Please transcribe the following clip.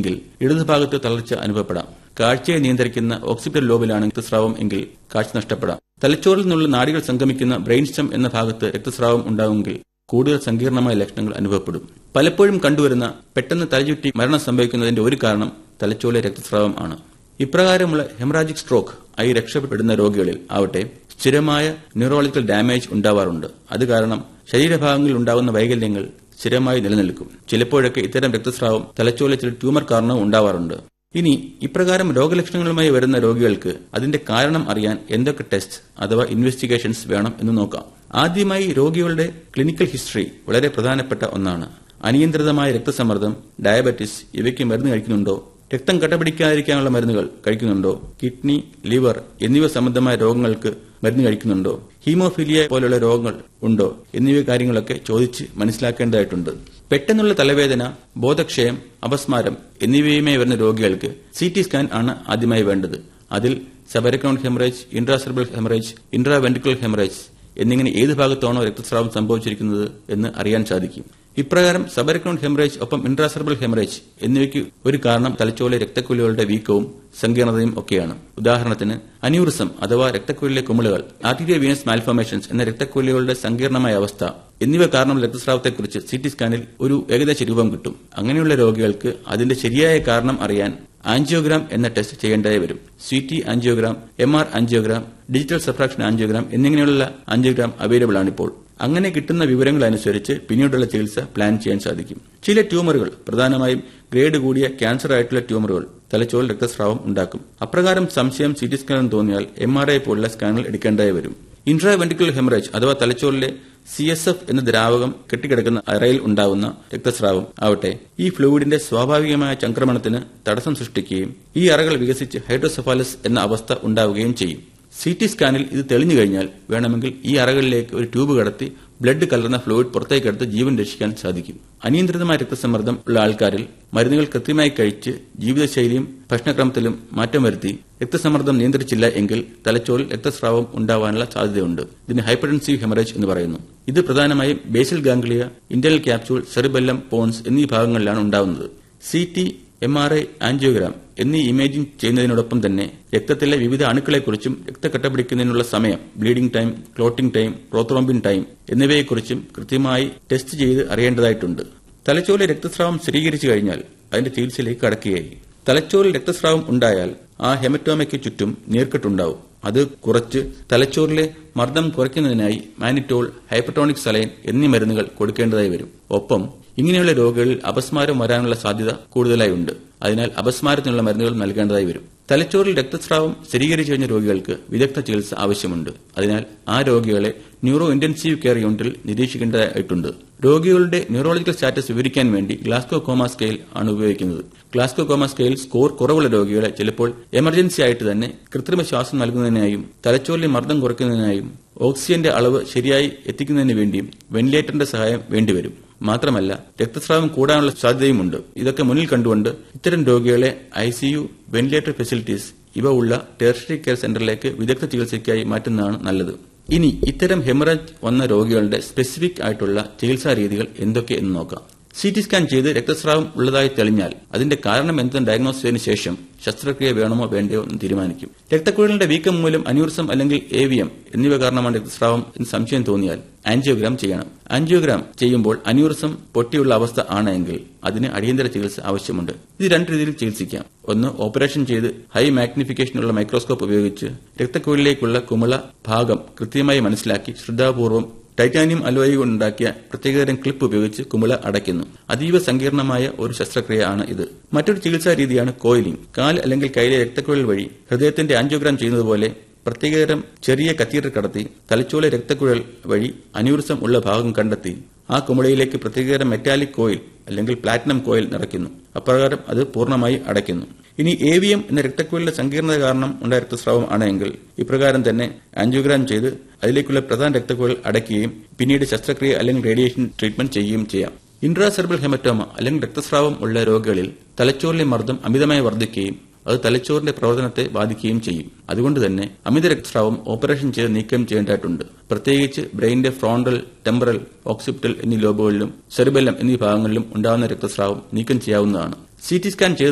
എങ്കിൽ ഇടതുഭാഗത്ത് തളർച്ച അനുഭവപ്പെടാം കാഴ്ചയെ നിയന്ത്രിക്കുന്ന ഓക്സിപിറ്റൽ ലോബിലാണ് രക്തസ്രാവം എങ്കിൽ കാഴ്ച നഷ്ടപ്പെടാം തലച്ചോറിൽ നിന്നുള്ള നാടികൾ സംഗമിക്കുന്ന ബ്രെയിൻ സ്റ്റം എന്ന ഭാഗത്ത് രക്തസ്രാവം ഉണ്ടാവുമെങ്കിൽ കൂടുതൽ സങ്കീർണമായ ലക്ഷണങ്ങൾ അനുഭവപ്പെടും പലപ്പോഴും കണ്ടുവരുന്ന പെട്ടെന്ന് തലചുറ്റി മരണം സംഭവിക്കുന്നതിന്റെ ഒരു കാരണം തലച്ചോറിലെ രക്തസ്രാവം ആണ് ഇപ്രകാരമുള്ള ഹെമറാജിക് സ്ട്രോക്ക് ആയി രക്ഷപ്പെടുന്ന രോഗികളിൽ ആവട്ടെ സ്ഥിരമായ ന്യൂറോളജിക്കൽ ഡാമേജ് ഉണ്ടാവാറുണ്ട് അത് കാരണം ശരീരഭാഗങ്ങളിൽ ഉണ്ടാകുന്ന വൈകല്യങ്ങൾ സ്ഥിരമായി നിലനിൽക്കും ചിലപ്പോഴൊക്കെ ഇത്തരം രക്തസ്രാവം തലച്ചോറിലെ ചില ട്യൂമർ കാരണവും ഉണ്ടാവാറുണ്ട് ഇനി ഇപ്രകാരം രോഗലക്ഷണങ്ങളുമായി വരുന്ന രോഗികൾക്ക് അതിന്റെ കാരണം അറിയാൻ എന്തൊക്കെ ടെസ്റ്റ് അഥവാ ഇൻവെസ്റ്റിഗേഷൻസ് വേണം എന്ന് നോക്കാം ആദ്യമായി രോഗികളുടെ ക്ലിനിക്കൽ ഹിസ്റ്ററി വളരെ പ്രധാനപ്പെട്ട ഒന്നാണ് അനിയന്ത്രിതമായ രക്തസമ്മർദ്ദം ഡയബറ്റിസ് ഇവയ്ക്ക് മരുന്ന് കഴിക്കുന്നുണ്ടോ രക്തം കട്ടപിടിക്കാതിരിക്കാനുള്ള മരുന്നുകൾ കഴിക്കുന്നുണ്ടോ കിഡ്നി ലിവർ എന്നിവ സംബന്ധമായ രോഗങ്ങൾക്ക് മരുന്ന് കഴിക്കുന്നുണ്ടോ ഹീമോഫീലിയ പോലുള്ള രോഗങ്ങൾ ഉണ്ടോ എന്നിവ കാര്യങ്ങളൊക്കെ ചോദിച്ച് മനസ്സിലാക്കേണ്ടതായിട്ടുണ്ട് പെട്ടെന്നുള്ള തലവേദന ബോധക്ഷയം അപസ്മാരം എന്നിവയുമായി വരുന്ന രോഗികൾക്ക് സി ടി സ്കാൻ ആണ് ആദ്യമായി വേണ്ടത് അതിൽ subarachnoid haemorrhage intracerebral haemorrhage intraventricular haemorrhage എന്നിങ്ങനെ ഏത് ഭാഗത്താണോ രക്തസ്രാവം സംഭവിച്ചിരിക്കുന്നത് എന്ന് അറിയാൻ സാധിക്കും ഇപ്രകാരം സബരക്രോൺ ഹെമറേജ് ഒപ്പം ഇൻട്രാസെർബൽ ഹെമറേജ് എന്നിവയ്ക്ക് ഒരു കാരണം തലച്ചോറിലെ രക്തക്കുഴലുകളുടെ വീക്കവും സങ്കീർണതയും ഒക്കെയാണ് ഉദാഹരണത്തിന് അന്യൂറിസം അഥവാ രക്തക്കുഴലിലെ കുമിളുകൾ ആർട്ടീരിയ വീനസ് മാൽഫോമേഷൻസ് എന്ന രക്തക്കുഴലുകളുടെ സങ്കീർണമായ അവസ്ഥ എന്നിവ കാരണം രക്തസ്രാവത്തെക്കുറിച്ച് സി ടി സ്കാനിൽ ഒരു ഏകദേശ രൂപം കിട്ടും അങ്ങനെയുള്ള രോഗികൾക്ക് അതിന്റെ ശരിയായ കാരണം അറിയാൻ ആൻജിയോഗ്രാം എന്ന ടെസ്റ്റ് ചെയ്യേണ്ടതായി വരും C T angiogram M R angiogram digital subtraction angiogram എന്നിങ്ങനെയുള്ള ആൻജിയോഗ്രാം അവൈലബിൾ ആണിപ്പോൾ അങ്ങനെ കിട്ടുന്ന വിവരങ്ങൾ അനുസരിച്ച് പിന്നീടുള്ള ചികിത്സ പ്ലാൻ ചെയ്യാൻ സാധിക്കും ചില ട്യൂമറുകൾ പ്രധാനമായും ഗ്രേഡ് കൂടിയ ക്യാൻസർ ആയിട്ടുള്ള ട്യൂമറുകൾ തലച്ചോറിൽ രക്തസ്രാവം ഉണ്ടാക്കും അപ്രകാരം സംശയം സി ടി സ്കാൻ തോന്നിയാൽ എം ആർ ഐ പോലുള്ള സ്കാനുകൾ എടുക്കേണ്ടതായി വരും ഇൻട്രാവെൻട്രിക്കുലർ ഹെമറേജ് അഥവാ തലച്ചോറിലെ സി എസ് എഫ് എന്ന ദ്രാവകം കെട്ടിക്കിടക്കുന്ന അറയിൽ ഉണ്ടാകുന്ന രക്തസ്രാവം ആവട്ടെ ഈ ഫ്ലൂയിഡിന്റെ സ്വാഭാവികമായ ചംക്രമണത്തിന് തടസ്സം സൃഷ്ടിക്കുകയും ഈ അറകൾ വികസിച്ച് ഹൈഡ്രോസെഫാലസ് എന്ന അവസ്ഥ ഉണ്ടാവുകയും ചെയ്യും സി ടി സ്കാനിൽ ഇത് തെളിഞ്ഞു കഴിഞ്ഞാൽ വേണമെങ്കിൽ ഈ അറകളിലേക്ക് ഒരു ട്യൂബ് കടത്തി ബ്ലഡ് കലർന്ന ഫ്ലൂയിഡ് പുറത്തേക്കെടുത്ത് ജീവൻ രക്ഷിക്കാൻ സാധിക്കും അനിയന്ത്രിതമായ രക്തസമ്മർദ്ദം ഉള്ള ആൾക്കാരിൽ മരുന്നുകൾ കൃത്യമായി കഴിച്ച് ജീവിതശൈലിയും ഭക്ഷണക്രമത്തിലും മാറ്റം വരുത്തി രക്തസമ്മർദ്ദം നിയന്ത്രിച്ചില്ല എങ്കിൽ തലച്ചോറിൽ രക്തസ്രാവം ഉണ്ടാവാനുള്ള സാധ്യതയുണ്ട് ഇതിന് ഹൈപ്പർടെൻസീവ് ഹെമറേജ് എന്ന് പറയുന്നു ഇത് പ്രധാനമായും ബേസിൽ ഗാംഗ്ലിയ ഇന്റൽ ക്യാപ്സ്യൂൾ സെറിബെല്ലം പോൺസ് എന്നീ ഭാഗങ്ങളിലാണ് ഉണ്ടാവുന്നത് C T M R I angiogram എന്നീ ഇമേജിംഗ് ചെയ്യുന്നതിനോടൊപ്പം തന്നെ രക്തത്തിലെ വിവിധ അണുക്കളെക്കുറിച്ചും രക്തക്കട്ടപിടിക്കുന്നതിനുള്ള സമയം bleeding time clotting time prothrombin time എന്നിവയെക്കുറിച്ചും കൃത്യമായി ടെസ്റ്റ് ചെയ്ത് അറിയേണ്ടതായിട്ടുണ്ട് തലച്ചോറിലെ രക്തസ്രാവം സ്ഥിരീകരിച്ചു കഴിഞ്ഞാൽ അതിന്റെ ചികിത്സയിലേക്ക് കടക്കുകയായി തലച്ചോറിൽ രക്തസ്രാവം ഉണ്ടായാൽ ആ ഹെമറ്റോമയ്ക്ക് ചുറ്റും നീർക്കെട്ടുണ്ടാവും അത് കുറച്ച് തലച്ചോറിലെ മർദ്ദം കുറയ്ക്കുന്നതിനായി മാനിറ്റോൾ ഹൈപ്പർട്ടോണിക് സലൈൻ എന്നീ മരുന്നുകൾ കൊടുക്കേണ്ടതായി വരും ഒപ്പം ഇങ്ങനെയുള്ള രോഗികളിൽ അപസ്മാരം വരാനുള്ള സാധ്യത കൂടുതലായി ഉണ്ട് അതിനാൽ അപസ്മാരത്തിനുള്ള മരുന്നുകൾ നൽകേണ്ടതായി വരും തലച്ചോറിൽ രക്തസ്രാവം സ്ഥിരീകരിച്ചു കഴിഞ്ഞ രോഗികൾക്ക് വിദഗ്ധ ചികിത്സ ആവശ്യമുണ്ട് അതിനാൽ ആ രോഗികളെ ന്യൂറോ ഇന്റൻസീവ് കെയർ യൂണിറ്റിൽ നിരീക്ഷിക്കേണ്ടതായിട്ടുണ്ട് രോഗികളുടെ ന്യൂറോളജിക്കൽ സ്റ്റാറ്റസ് വിവരിക്കാൻ വേണ്ടി ഗ്ലാസ്കോ കോമ സ്കെയിൽ ആണ് ഉപയോഗിക്കുന്നത് ഗ്ലാസ്കോ കോമ സ്കെയിൽ സ്കോർ കുറവുള്ള രോഗികളെ ചിലപ്പോൾ എമർജൻസി ആയിട്ട് തന്നെ കൃത്രിമ ശ്വാസം നൽകുന്നതിനായും തലച്ചോറിലെ മർദ്ദം കുറയ്ക്കുന്നതിനായും ഓക്സിജന്റെ അളവ് ശരിയായി എത്തിക്കുന്നതിന് വേണ്ടിയും വെന്റിലേറ്ററിന്റെ സഹായം വേണ്ടിവരും മാത്രമല്ല രക്തസ്രാവം കൂടാനുള്ള സാധ്യതയുമുണ്ട് ഇതൊക്കെ മുന്നിൽ കണ്ടുകൊണ്ട് ഇത്തരം രോഗികളെ ഐസിയു വെന്റിലേറ്റർ ഫെസിലിറ്റീസ് ഇവ ഉള്ള ടെറിഷറി കെയർ സെന്ററിലേക്ക് വിദഗ്ധ ചികിത്സയ്ക്കായി മാറ്റുന്നതാണ് നല്ലത് ഇനി ഇത്തരം ഹെമറേജ് വന്ന രോഗികളുടെ സ്പെസിഫിക് ആയിട്ടുള്ള ചികിത്സാ രീതികൾ എന്തൊക്കെ എന്ന് നോക്കാം സി ടി സ്കാൻ ചെയ്ത് രക്തസ്രാവം ഉള്ളതായി തെളിഞ്ഞാൽ അതിന്റെ കാരണം എന്തെന്ന് ഡയഗ്നോസ് ചെയ്തതിനു ശേഷം ശസ്ത്രക്രിയ വേണമോ വേണ്ടയോ എന്ന് തീരുമാനിക്കും രക്തക്കുഴലിന്റെ വീക്കം മൂലം അന്യൂറിസം അല്ലെങ്കിൽ എ വി എം എന്നിവ കാരണമാണ് രക്തസ്രാവം എന്ന് സംശയം തോന്നിയാൽ ആൻജിയോഗ്രാം ചെയ്യണം ആൻജിയോഗ്രാം ചെയ്യുമ്പോൾ അന്യൂറിസം പൊട്ടിയുള്ള അവസ്ഥ ആണെങ്കിൽ അതിന് അടിയന്തര ചികിത്സ ആവശ്യമുണ്ട് ഇത് രണ്ട് രീതിയിൽ ചികിത്സിക്കാം ഒന്ന് ഓപ്പറേഷൻ ചെയ്ത് ഹൈ മാഗ്നിഫിക്കേഷനുള്ള മൈക്രോസ്കോപ്പ് ഉപയോഗിച്ച് രക്തക്കുഴലിലേക്കുള്ള കുമിള ഭാഗം കൃത്യമായി മനസ്സിലാക്കി ശ്രദ്ധാപൂർവം ടൈറ്റാനിയം അലോയി കൊണ്ടുണ്ടാക്കിയ പ്രത്യേകതരം ക്ലിപ്പ് ഉപയോഗിച്ച് കുമിള അടയ്ക്കുന്നു അതീവ സങ്കീർണമായ ഒരു ശസ്ത്രക്രിയ ആണ് ഇത് മറ്റൊരു ചികിത്സാ രീതിയാണ് കോയിലിംഗ് കാൽ അല്ലെങ്കിൽ കൈയിലെ രക്തക്കുഴൽ വഴി ഹൃദയത്തിന്റെ ആൻജിയോഗ്രാം ചെയ്യുന്നതുപോലെ പ്രത്യേകതരം ചെറിയ കത്തീഡർ കടത്തി തലച്ചോലെ രക്തക്കുഴൽ വഴി അന്യൂറിസം ഉള്ള ഭാഗം കണ്ടെത്തി ആ കുമിളയിലേക്ക് പ്രത്യേകതരം മെറ്റാലിക് കോയിൽ അല്ലെങ്കിൽ പ്ലാറ്റിനം കോയിൽ നിറയ്ക്കുന്നു അപ്രകാരം അത് പൂർണ്ണമായി അടയ്ക്കുന്നു ഇനി എ വി എം എന്ന രക്തക്കുഴലിന്റെ സങ്കീർണത കാരണം ഉണ്ടായ രക്തസ്രാവം ആണെങ്കിൽ ഇപ്രകാരം തന്നെ ആൻജിയോഗ്രാം ചെയ്ത് അതിലേക്കുള്ള പ്രധാന രക്തക്കുഴൽ അടയ്ക്കുകയും പിന്നീട് ശസ്ത്രക്രിയ അല്ലെങ്കിൽ റേഡിയേഷൻ ട്രീറ്റ്മെന്റ് ചെയ്യുകയും ചെയ്യാം ഇൻട്രാസെർബൽ ഹെമറ്റോമ അല്ലെങ്കിൽ രക്തസ്രാവം ഉള്ള രോഗികളിൽ തലച്ചോറിലെ മർദ്ദം അമിതമായി വർദ്ധിക്കുകയും അത് തലച്ചോറിന്റെ പ്രവർത്തനത്തെ ബാധിക്കുകയും ചെയ്യും അതുകൊണ്ട് തന്നെ അമിത രക്തസ്രാവം ഓപ്പറേഷൻ ചെയ്ത് നീക്കം ചെയ്യേണ്ടതായിട്ടുണ്ട് പ്രത്യേകിച്ച് ബ്രെയിനിന്റെ ഫ്രോണ്ടൽ ടെമ്പറൽ ഓക്സിപിറ്റൽ എന്നീ ലോബുകളിലും സെറിബെല്ലം എന്നീ ഭാഗങ്ങളിലും ഉണ്ടാകുന്ന രക്തസ്രാവം നീക്കം ചെയ്യാവുന്നതാണ് സി ടി സ്കാൻ ചെയ്ത്